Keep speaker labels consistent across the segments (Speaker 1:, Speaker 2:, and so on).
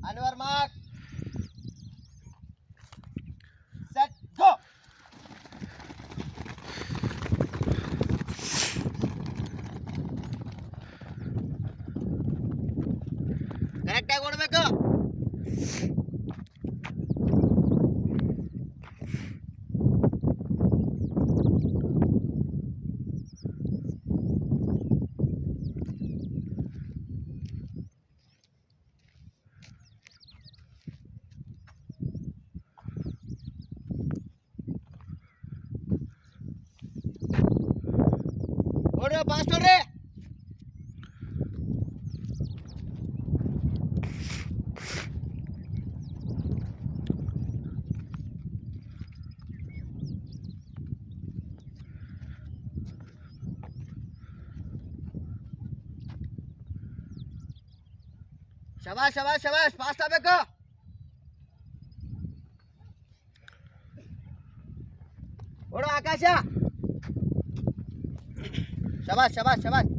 Speaker 1: On your mark. Set, go. ಕರೆಕ್ಟಾಗಿ ಓಡಬೇಕು ಓಡ್ರಿ fast ಓಡ್ರಿ ಶಬಾಷ್ ಶಬಾಷ್ ಶಬಾಷ್ ಫಾಸ್ಟ್ ಆಗ್ಬೇಕು ಓಡು ಆಕಾಶ ಶಬಾಷ್ ಶಬಾಷ್ ಶಬಾಷ್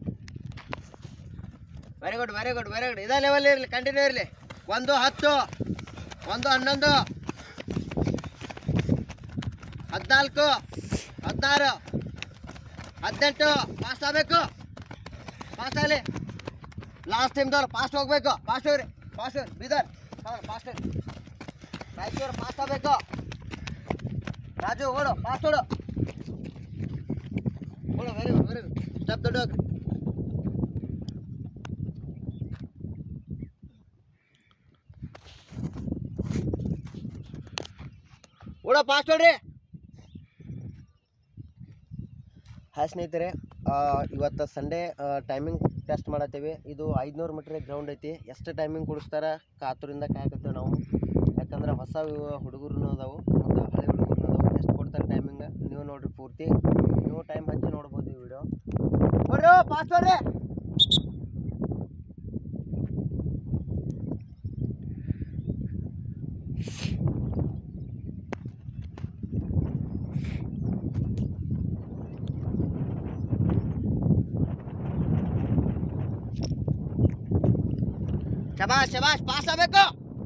Speaker 1: very good very good very good ಇದೇ ಲೆವೆಲ್ ಇರಲಿ ಕಂಟಿನ್ಯೂ ಇರಲಿ ಒಂದು ಹತ್ತು ಒಂದು ಹನ್ನೊಂದು ಹದಿನಾಲ್ಕು ಹದಿನಾರು ಹದಿನೆಂಟು ಫಾಸ್ಟ್ ಆಗಬೇಕು ಫಾಸ್ಟ್ ಆಗಲಿ ಲಾಸ್ಟ್ ಟೈಮ್ದವ್ರು ಫಾಸ್ಟ್ ಹೋಗ್ಬೇಕು ಫಾಸ್ಟ್ ಹೋಗ್ರಿ ಫಾಸ್ಟ್ ಹೋಗ್ರಿ ಬೀದರ್ ಫಾಸ್ಟ್ ಹೋಗ್ರಿ ರಾಯಚೂರು ಫಾಸ್ಟ್ ಆಗಬೇಕು ರಾಜು ಓಡು ಫಾಸ್ಟ್ ಓಡು ಓಡು very good very good step ದೊಡ್ಡ ಹೋಗ್ರಿ ಓಡೋ ಫಾಸ್ಟ್ ಓಡ್ರಿ ಹಾಯ್ ಸ್ನೇಹಿತರೆ ಆ, ಇವತ್ತು ಸಂಡೇ ಟೈಮಿಂಗ್ ಟೆಸ್ಟ್ ಮಾಡತ್ತೀವಿ ಇದು ಐದುನೂರು ಮೀಟ್ರ್ ಗ್ರೌಂಡ್ ಐತಿ ಎಷ್ಟು ಟೈಮಿಂಗ್ ಕೊಡಿಸ್ತಾರ ಕಾತುರಿಂದ ಕಾಯಕತ್ತೇವೆ ನಾವು ಯಾಕಂದ್ರೆ ಹೊಸ ಹುಡುಗರು ಅದಾವು ಮತ್ತು ಹಳೆ ಹುಡುಗರು ಅದಾವು ಎಷ್ಟು ಕೊಡ್ತಾರೆ ಟೈಮಿಂಗ್ ನೀವು ನೋಡ್ರಿ ಪೂರ್ತಿ ನೀವು ಟೈಮ್ ಹಚ್ಚಿ ನೋಡ್ಬೋದು ಈ ವಿಡಿಯೋ ನೋಡ್ರಿ ಫಾಸ್ಟ್ ನೋಡ್ರಿ ಶಬಾಷ್ ಶಬಾಷ್ ಪಾಸ್ ಆಗಬೇಕು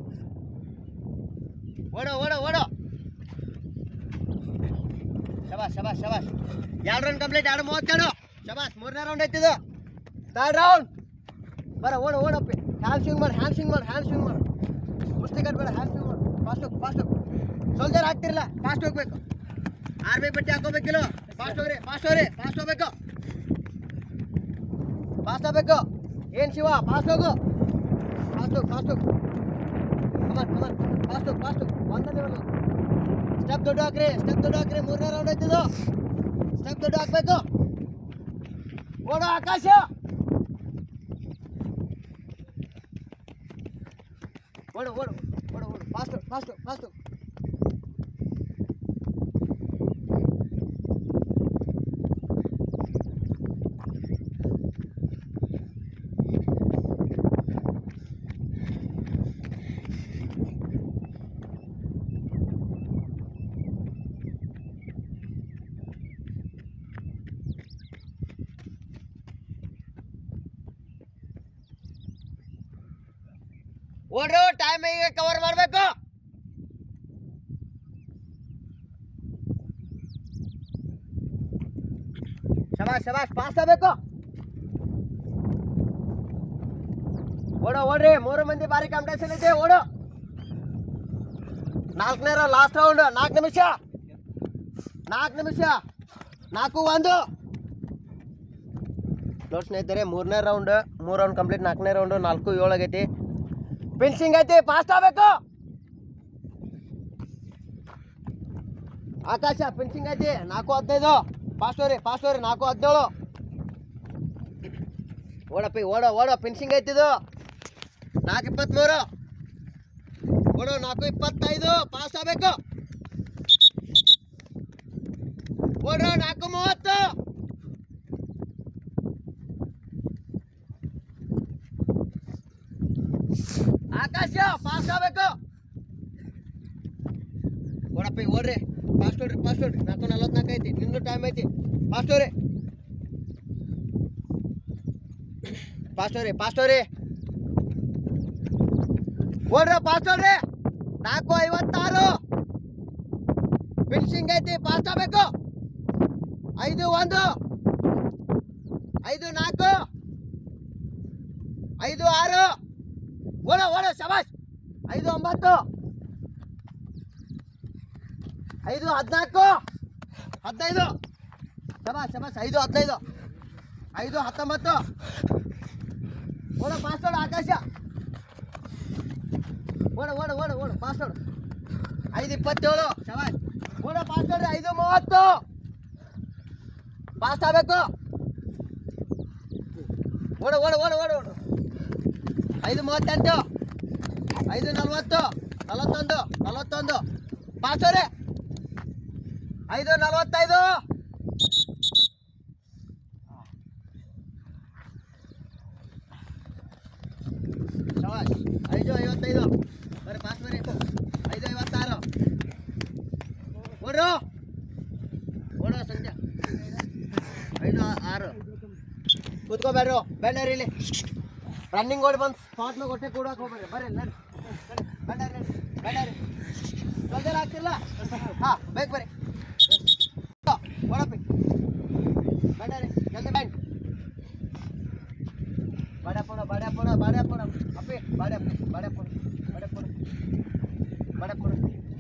Speaker 1: ಓಡು ಓಡು ಓಡು ಶಬಾಷ್ ಶಬಾಷ್ ಶಬಾಷ್ ಎರಡು ರೌಂಡ್ ಕಂಪ್ಲೀಟ್ ಎರಡು ಮೂವತ್ತೆರಡು ಶಬಾಷ್ ಮೂರನೇ ರೌಂಡ್ ಐತಿದು ಥರ್ಡ್ ರೌಂಡ್ ಬರ ಓಡು ಓಡಪ್ಪಿ ಹ್ಯಾಂಡ್ ಸ್ವಿಂಗ್ ಮಾಡಿ ಹ್ಯಾಂಡ್ ಸ್ವಿಂಗ್ ಮಾಡಿ ಹ್ಯಾಂಡ್ ಸ್ವಿಂಗ್ ಮಾಡಿ ಕುಸ್ತಿ ಕಟ್ಬೇಡ ಹ್ಯಾಂಡ್ ಸ್ವಿಂಗ್ ಮಾಡಿ ಫಾಸ್ಟ್ ಹೋಗಿ ಫಾಸ್ಟ್ ಹೋಗಿ ಸೋಲ್ಜರ್ ಆಗ್ತಿರಲ್ಲ ಫಾಸ್ಟ್ ಹೋಗ್ಬೇಕು ಆರ್ಮಿ ಪಟ್ಟಿ ಹಾಕೋಬೇಕಿಲ್ಲ ಫಾಸ್ಟ್ ಹೋಗ್ರಿ ಫಾಸ್ಟ್ ಹೋಗ್ರಿ ಫಾಸ್ಟ್ ಹೋಗ್ಬೇಕು ಫಾಸ್ಟ್ ಆಗ್ಬೇಕು ಏನು ಶಿವ ಫಾಸ್ಟ್ ಹೋಗು ಫಾಸ್ಟ್ ಹೋಗು ಫಾಸ್ಟ್ ಹೋಗು ಕಮಾನ್ ಕಮಾನ್ ಫಾಸ್ಟ್ ಹೋಗು ಫಾಸ್ಟ್ ಹೋಗು ಒಂದೇ ಲೆವೆಲ್ ಸ್ಟೆಪ್ ದೊಡ್ಡ ಹಾಕ್ರಿ ಸ್ಟೆಪ್ ದೊಡ್ಡ ಹಾಕ್ರಿ ಮೂರನೇ ರೌಂಡ್ ಐತಿದು ಸ್ಟೆಪ್ ದೊಡ್ಡ ಹಾಕ್ಬೇಕು ಓಡು ಆಕಾಶ ಓಡು ಓಡು ಓಡು ಓಡು ಫಾಸ್ಟ್ ಫಾಸ್ಟ್ ಫಾಸ್ಟ್ ಓಡ್ರು ಟೈಮ್ ಈಗ ಕವರ್ ಮಾಡಬೇಕು ಶಬಾಷ್ ಶಬಾಷ್ ಫಾಸ್ಟ್ ಆಗಬೇಕು ಓಡೋ ಓಡ್ರಿ ಮೂರು ಮಂದಿ ಬಾರಿ ಕಾಂಪಿಟೇಷನ್ ಐತೆ ಓಡು ನಾಲ್ಕನೇ ಲಾಸ್ಟ್ ರೌಂಡ್ ನಾಲ್ಕು ನಿಮಿಷ ನಾಲ್ಕು ನಿಮಿಷ ನಾಲ್ಕು ಒಂದು ನೋಡಿ ಸ್ನೇಹಿತರೆ ಮೂರನೇ ರೌಂಡ್ ಮೂರು ರೌಂಡ್ ಕಂಪ್ಲೀಟ್ ನಾಲ್ಕನೇ ರೌಂಡು ನಾಲ್ಕು ಏಳು ಆಗೈತಿ ಫಿನಿಶಿಂಗ್ ಐತಿ ಫಾಸ್ಟ್ ಆಗಬೇಕು ಆಕಾಶ ಫಿನಿಶಿಂಗ್ ಐತಿ ನಾಲ್ಕು ಹದಿನೈದು ಫಾಸ್ಟ್ ಹೋರಿ ಫಾಸ್ಟ್ ಹೋರಿ ನಾಲ್ಕು ಹದಿನೇಳು ಓಡಪ್ಪಿ ಓಡೋ ಓಡೋ ಫಿನಿಶಿಂಗ್ ಐತಿ ಇದು ನಾಲ್ಕು ಇಪ್ಪತ್ತ್ಮೂರು ಓಡೋ ನಾಲ್ಕು ಇಪ್ಪತ್ತೈದು ಪಾಸ್ ಆಗಬೇಕು ಓಡೋ ನಾಲ್ಕು ಮೂವತ್ತು ಆಕಾಶ ಪಾಸ್ ಆಗಬೇಕು ಓಡಪ್ಪಿ ಓಡ್ರಿ ಫಾಸ್ಟ್ ಓಡ್ರಿ ಫಾಸ್ಟ್ ಓಡ್ರಿ ನಾಲ್ಕು ನಲ್ವತ್ನಾಲ್ಕು ಐತಿ ನಿಂದು ಟೈಮ್ ಐತಿ ಫಾಸ್ಟ್ ಓರಿ ಫಾಸ್ಟ್ ಓರಿ ಫಾಸ್ಟ್ ಓರಿ ಓಡ್ರಿ ಪಾಸ್ಟ್ ನೋಡ್ರಿ ನಾಲ್ಕು ಐವತ್ತಾರು ಫಿನಿಶಿಂಗ್ ಐತಿ ಪಾಸ್ಟ್ ಆಗಬೇಕು ಐದು ಒಂದು ಐದು ನಾಲ್ಕು ಐದು ಆರು ಓಡ ಓಡ ಶಬಾಷ್ ಐದು ಒಂಬತ್ತು ಐದು ಹದಿನಾಲ್ಕು ಹದಿನೈದು ಶಬಾಷ್ ಶಬಾಷ್ ಐದು ಹದಿನೈದು ಐದು ಹತ್ತೊಂಬತ್ತು ಓಡ ಪಾಸ್ ಓಡ ಆಕಾಶ ಓಡ ಓಡ ಓಡ ಓಡ ಪಾಸ್ ಓಡ ಐದು ಇಪ್ಪತ್ತೇಳು ಶಬಾಷ್ ಓಡ ಪಾಸ್ ಓಡ್ರಿ ಐದು ಮೂವತ್ತು ಪಾಸ್ ಆಗಬೇಕು ಓಡ ಓಡ ಓಡ ಓಡ ಓಡ ಐದು ಮೂವತ್ತೆಂಟು ಐದು ನಲ್ವತ್ತು ನಲವತ್ತೊಂದು ನಲವತ್ತೊಂದು ಪಾಸ್ ಅವ್ರೆ ಐದು ನಲವತ್ತೈದು ಶಬಾಷ್ ಐದು ಐವತ್ತೈದು ಬರ್ರಿ ಪಾಸ್ ಬರ್ರಿ ಐದು ಐವತ್ತಾರು ಓಡ್ರು ಓಡೋ ಸಂಜೆ ಐದು ಆ- ಆರು ಕೂತ್ಕೋಬೇಡ್ರು ಬೇಡ್ರಿ ಇಲ್ಲಿ ರನ್ನಿಂಗ್ ಓಡಿ ಬಂದು ಸ್ಪಾಟ್ ಮ್ಯಾಗ ಹೊಟ್ಟೆ ಕೂಡಕ್ಕೆ ಹೋಗ್ಬೇಡ್ರಿ ಬರ್ರಿ ನಡ್ರಿ ಬೇಡ್ರಿ ಬೇಡ್ರಿ ಜಲ್ದಿ ಆಗ್ತಿಲ್ಲ ಹಾಂ ಬೇಕು ಬರ್ರಿ ಓಡಪ್ಪಿ ಬೇಡ್ರಿ ಜಲ್ದಿ ಬ್ಯಾಂಡ್ ಬಾಡೆ ಪೋಣ ಬಾಡೆ ಪೋಣ ಬಾಡೆ ಪೋಣ ಅಪ್ಪಿ ಬಾಡೆ ಅಪ್ಪಿ ಬಾಡೆ ಪೋಣ ಬಾಡೆ ಪೋಣ ಬಾಡೆ ಪೋಣ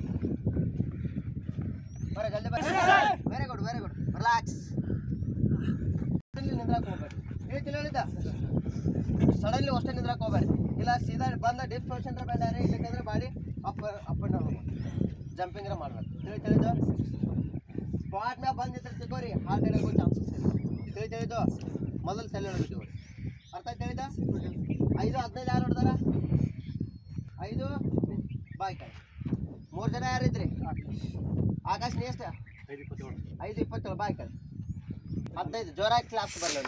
Speaker 1: ಬರ ಜಲ್ದಿ ಬರ್ರಿ very good very good relax ನಿಂದ್ರಕ್ಕೆ ಹೋಗ್ಬೇಡಿ ಹೇಳ್ತಿಲ್ಲ ಹೇಳಿದ್ದ ಸಡನ್ಲಿ ಅಷ್ಟೇ ನಿಂದ್ರಕ್ಕೆ ಹೋಗ್ಬೇಡಿ ಇಲ್ಲ ಸೀದಾ ಬಂದ ಡಿಪ್ ಪೊಸಿಷನ್ ಬೇಡಾರೆ ಇಲ್ಲಕಂದ್ರೆ body up up and down jumping ಮಾಡ್ಬೇಕು ತಿಳಿ ತಿಳಿದು ಸ್ಪಾಟ್ ಮ್ಯಾಗ ಬಂದಿದ್ರೆ ತಿಳ್ಕೊರಿ ಹಾರ್ಟ್ ಹಿಡಿಯೋ ಚಾನ್ಸಸ್ ಇದೆ ತಿಳಿ ತಿಳಿದು ಮೊದಲು ಸೆಲ್ ಹಿಡಿದು ಅರ್ಥ ಆಯ್ತು ಹೇಳಿದ ಐದು ಹದಿನೈದು ಯಾರು ಹೊಡೆದಾರ ಐದು ಬಾಯ್ಕ ಮೂರು ಜನ ಯಾರಿದ್ರಿ ಆಕಾಶ್ ನೀ ಎಷ್ಟು ಐದು ಇಪ್ಪತ್ತೇಳು ಬಾಯ್ಕ ಹದಿನೈದು ಜೋರಾಗಿ ಕ್ಲಾಸ್ ಬರಲಿ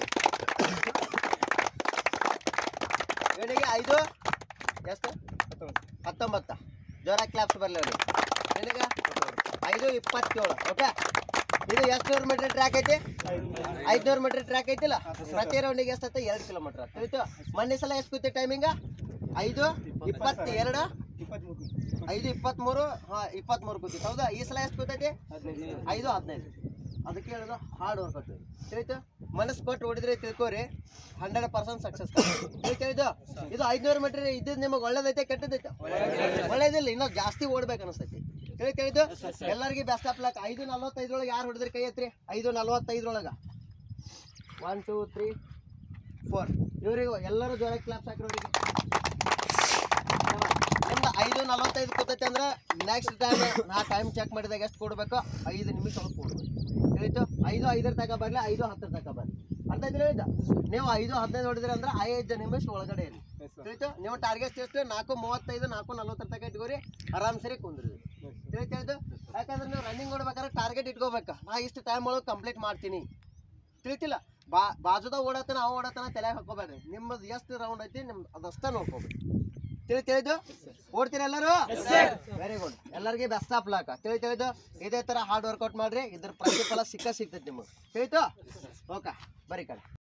Speaker 1: ಇವನಿಗೆ ಐದು ಎಷ್ಟು ಹತ್ತೊಂಬತ್ತ ಜೋರಾಗಿ ಕ್ಲಾಪ್ಸ್ ಬರಲಿ ಅವನಿಗೆ ನಿನಗೆ ಐದು ಇಪ್ಪತ್ತೇಳು ಓಕೆ ಇದು ಎಷ್ಟು ನೂರು ಮೀಟ್ರ್ ಟ್ರ್ಯಾಕ್ ಐತಿ ಐದ್ನೂರು ಮೀಟ್ರ್ ಟ್ರ್ಯಾಕ್ ಐತಿಲ್ಲ ಪ್ರತಿ ರೌಂಡಿಗೆ ಎಷ್ಟು ಆಯ್ತು ಎರಡು ಕಿಲೋಮೀಟ್ರ್ ತಿಳಿತು ಮೊನ್ನೆ ಸಲ ಎಷ್ಟು ಕೂತಿ ಟೈಮಿಂಗ ಐದು ಇಪ್ಪತ್ತೆರಡು ಐದು ಇಪ್ಪತ್ತ್ಮೂರು ಹಾಂ ಇಪ್ಪತ್ತ್ಮೂರು ಕೂತಿತ್ತು ಹೌದಾ ಈ ಸಲ ಎಷ್ಟು ಕೂತೈತಿ ಐದು ಹದಿನೈದು ಅದಕ್ಕೆ ಹೇಳೋದು ಹಾರ್ಡ್ ವರ್ಕ್ ಆಗ್ತದೆ ತಿಳಿತು ಮನಸ್ಸು ಕೊಟ್ಟು ಹೊಡಿದ್ರೆ ತಿಳ್ಕೊರಿ ಹಂಡ್ರೆಡ್ ಪರ್ಸೆಂಟ್ ಸಕ್ಸಸ್ ತಿಳಿದು ಇದು ಐದ್ನೂರು ಮೀಟರ್ ಇದ್ದಿದ್ದು ನಿಮಗೆ ಒಳ್ಳೇದೈತೆ ಕೆಟ್ಟದೈತೆ ಒಳ್ಳೇದಿಲ್ಲ ಇನ್ನೂ ಜಾಸ್ತಿ ಓಡ್ಬೇಕು ಅನಿಸ್ತೈತಿ ತಿಳಿ ತಿಳಿದು ಎಲ್ಲರಿಗೂ ಬೆಸ್ಟ್ ಆಫ್ ಲಕ್ ಐದು ನಲ್ವತ್ತೈದ್ರೊಳಗೆ ಯಾರು ಹೊಡೆದ್ರಿ ಕೈ ಎತ್ರಿ ಐದು ನಲ್ವತ್ತೈದ್ರೊಳಗೆ ಒನ್ ಟೂ ತ್ರೀ ಫೋರ್ ಇವರಿಗೂ ಎಲ್ಲರೂ ಜೋರಾಗಿ ಕ್ಲಾಪ್ಸ್ ಹಾಕಿರೋರಿಗೆ ನಿಮ್ದು ಐದು ನಲವತ್ತೈದು ಕೂತೈತೆ ಅಂದ್ರೆ ನೆಕ್ಸ್ಟ್ ಟೈಮ್ ನಾ ಟೈಮ್ ಚೆಕ್ ಮಾಡಿದಾಗ ಎಷ್ಟು ಕೊಡ್ಬೇಕು ಐದು ನಿಮಿಷ ಒಳಗೆ ಕೊಡ್ಬೇಕು ತಿಳಿತು ಐದು ಐದರ ತನಕ ಬರಲಿ ಐದು ಹತ್ತರ ತನಕ ಬರಲಿ ಅರ್ಥ ಆಯ್ತು ಹೇಳಿದ್ದ ನೀವು ಐದು ಹದಿನೈದು ಹೊಡಿದ್ರಿ ಅಂದ್ರೆ ಐದು ನಿಮಿಷ ಒಳಗಡೆ ಇರಿ ತಿಳಿತು ನೀವು ಟಾರ್ಗೆಟ್ ಎಷ್ಟು ನಾಲ್ಕು ಮೂವತ್ತೈದು ನಾಲ್ಕು ನಲ್ವತ್ತರ ತನಕ ಇಟ್ಕೋರಿ ಆರಾಮ್ ಸರಿ ಕುಂದ್ರಿ ತಿಳಿತು ತಿಳಿದು ಯಾಕಂದ್ರೆ ನೀವು ರನ್ನಿಂಗ್ ಓಡ್ಬೇಕಾದ್ರೆ ಟಾರ್ಗೆಟ್ ಇಟ್ಕೋಬೇಕು ನಾ ಇಷ್ಟು ಟೈಮ್ ಒಳಗೆ ಕಂಪ್ಲೀಟ್ ಮಾಡ್ತೀನಿ ತಿಳಿತಿಲ್ಲ ಬಾ ಬಾಜುದ ಓಡತನ ಅವ ಓಡತನ ತಲೆ ಹಾಕೋಬೇಡ್ರಿ ನಿಮ್ಮದು ಎಷ್ಟು ರೌಂಡ್ ಐತಿ ನಿಮ್ದು ಅದಷ್ಟ ನೋಡ್ಕೋಬೇಡಿ ತಿಳಿ ತಿಳಿದು ಓಡ್ತೀರಾ ಎಲ್ಲರೂ ವೆರಿ ಗುಡ್ ಎಲ್ಲರಿಗೆ ಬೆಸ್ಟ್ ಆಫ್ ಲಾಕ್ ತಿಳಿ ತಿಳಿದು ಇದೇ ತರ ಹಾರ್ಡ್ ವರ್ಕೌಟ್ ಮಾಡ್ರಿ ಇದ್ರ ಪ್ರತಿಫಲ ಸಿಕ್ಕ ಸಿಗ್ತೈತಿ ನಿಮಗೆ ತಿಳಿತು ಓಕೆ ಬರೀ ಕಡೆ